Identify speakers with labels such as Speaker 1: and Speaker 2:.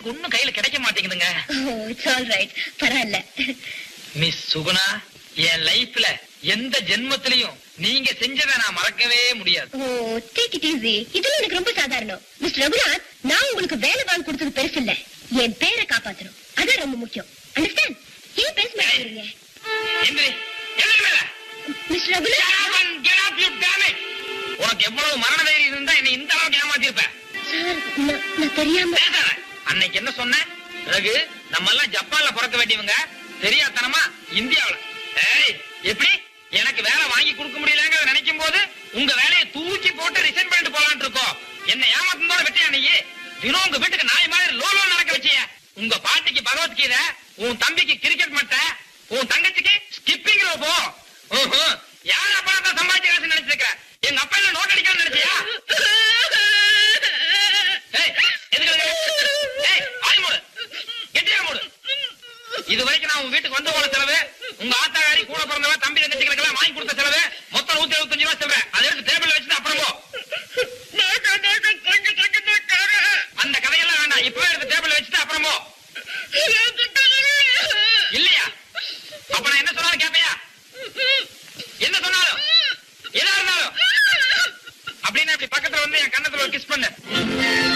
Speaker 1: ஒண்ணும் கையில கிடைக்க மாட்டேங்குதுங்க
Speaker 2: இட்ஸ் ஆல் ரைட் பரவாயில்ல
Speaker 1: மிஸ் சுகுணா என் லைஃப்ல எந்த ஜென்மத்திலையும் நீங்க செஞ்சதை நான் மறக்கவே முடியாது
Speaker 2: ஓ டேக் இட் ஈஸி இதெல்லாம் எனக்கு ரொம்ப சாதாரணம் மிஸ்டர் ரகுநாத் நான் உங்களுக்கு வேலை வாங்கி கொடுத்தது பெருசு இல்ல என் பேரை காப்பாத்தணும் அதான் ரொம்ப முக்கியம் அண்டர்ஸ்டாண்ட் ஏன் பேச மாட்டேங்கிறீங்க
Speaker 1: எந்திரி எந்திரி மேல
Speaker 2: mister Raghunath
Speaker 1: Get up and get up, you damn it. உனக்கு எவ்வளவு மரண தைரியம் இருந்தா என்னை இந்த அளவுக்கு ஏமாத்திருப்ப
Speaker 2: சார் நான் நான் தெரியாம
Speaker 1: பேசாத அன்னைக்கு என்ன சொன்ன ரகு நம்ம எல்லாம் ஜப்பான்ல பிறக்க வேண்டியவங்க தெரியாதனமா இந்தியாவுல ஏய் எப்படி எனக்கு வேலை வாங்கி கொடுக்க முடியலங்கிறத நினைக்கும் போது உங்க வேலையை தூக்கி போட்டு ரிசைன் பண்ணிட்டு போலான்னு இருக்கோம் என்ன ஏமாத்தந்தோட வெட்டியா நீ தினம் உங்க வீட்டுக்கு நாய் மாதிரி லோலோ நடக்க வச்சிய உங்க பாட்டிக்கு பகவத்கீதை உன் தம்பிக்கு கிரிக்கெட் மட்டை உன் தங்கச்சிக்கு ஸ்கிப்பிங் ரோபோ யார் அப்பா தான் சம்பாதிச்சு காசு நினைச்சிருக்க எங்க அப்பா என்ன நோட் அடிக்கணும்னு நினைச்சியா ஏய், எதுக்கு அழுகுற? ஏய், வாய் மூடு. கெட்டியா மூடு. இது வரைக்கும் நான் உன் வீட்டுக்கு வந்து போன செலவு உங்க ஆத்தாக்காரி கூட பிறந்தவ தம்பி